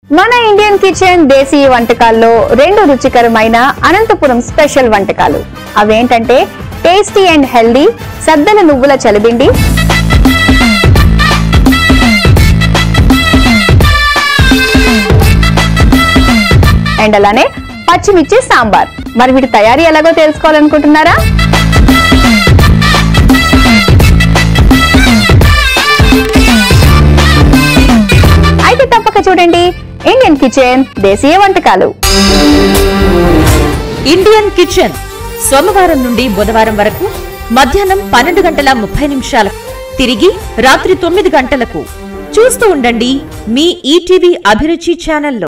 మన Indian kitchen దేశీయ వంటకాల్లో రెండు రుచికరమైన అనంతపురం స్పెషల్ వంటకాలు అవేంటంటే టేస్టీ అండ్ హెల్దీ సద్దల నువ్వుల చలిబిండి అండ్ అలానే పచ్చిమిర్చి సాంబార్ మరి వీటి తయారీ ఎలాగో తెలుసుకోవాలనుకుంటున్నారా అయితే తప్పక చూడండి ఇండియన్ కిచెన్ దేశీయ వంటకాలు ఇండియన్ కిచెన్ సోమవారం నుండి బుధవారం వరకు మధ్యాహ్నం పన్నెండు గంటల ముప్పై నిమిషాలు తిరిగి రాత్రి తొమ్మిది గంటలకు చూస్తూ ఉండండి మీ ఈటీవీ అభిరుచి ఛానల్లో